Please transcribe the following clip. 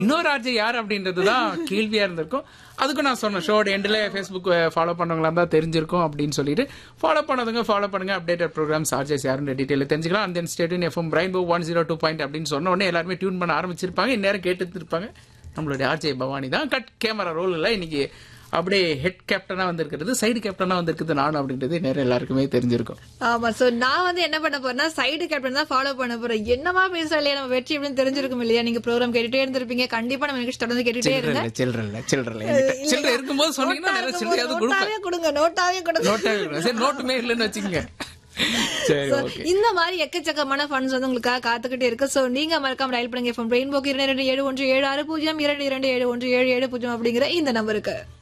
இன்னொரு ஆர்ஜே யார் அப்படின்றதுதான் கேள்வியா இருந்திருக்கும் அதுக்கும் நான் சொன்னேன் ஷோட எண்டில் ஃபேஸ்புக் ஃபாலோ பண்ணவங்களா தான் தெரிஞ்சிருக்கும் அப்படின்னு சொல்லிட்டு ஃபாலோ பண்ணதுங்க ஃபாலோ பண்ணுங்க அப்டேட்டட் ப்ரோக்ராம்ஸ் ஆர்ஜேஸ் யாருன்ற டீட்டெயில் தெரிஞ்சுக்கலாம் அந்த stay tuned FM rainbow one zero two point அப்படின்னு சொன்ன உடனே எல்லாருமே டியூன் பண்ண ஆரம்பிச்சிருப்பாங்க இந்நேரம் கேட்டுட்டு இருப்பாங்க நம்மளுடைய ஆர்ஜே பவானி தான் கட் கேமரா ரோல் இல்லை இன்னைக்கு அப்படியே ஹெட் கேப்டனா வந்திருக்கிறது சைடு கேப்டனா வந்திருக்கிறது நான் அப்படின்றது நேரம் எல்லாருக்குமே தெரிஞ்சிருக்கும் ஆமா சோ நான் வந்து என்ன பண்ண போறேன்னா சைடு கேப்டன் தான் ஃபாலோ பண்ண போறேன் என்னமா பேசுறா இல்லையா நம்ம வெற்றி அப்படின்னு தெரிஞ்சிருக்கும் இல்லையா நீங்க ப்ரோக்ராம் கேட்டுட்டே இருந்திருப்பீங்க கண்டிப்பா நம்ம நிகழ்ச்சி தொடர்ந்து கேட்டுட்டே இருங்க சில்லற சில்லற சில்லற சில்லற இருக்கும்போது சொன்னீங்கன்னா நிறைய சில்லறையாவது கொடுப்பேன் நோட்டாவே கொடுங்க நோட்டாவே கொடுங்க நோட்டாவே கொடுங்க. சரி நோட்டுமே இல்லைன்னு வச்சுக்கோங்க சரி ஓகே இந்த மாதிரி எக்கச்சக்கமான ஃபண்ட்ஸ் வந்து உங்களுக்காக காத்துக்கிட்டே இருக்கு சோ நீங்க மறக்காம டயல் பண்ணுங்க ஃபோன் ரெயின்போக்கு இரண்டு இரண்டு ஏழு ஒன்று ஏழு ஆறு பூஜ்ஜியம் இரண்டு இரண்டு ஏழு ஒன்று ஏழு ஏழு பூஜ்ஜியம் அப்படிங்கிற இந்த நம்பருக்கு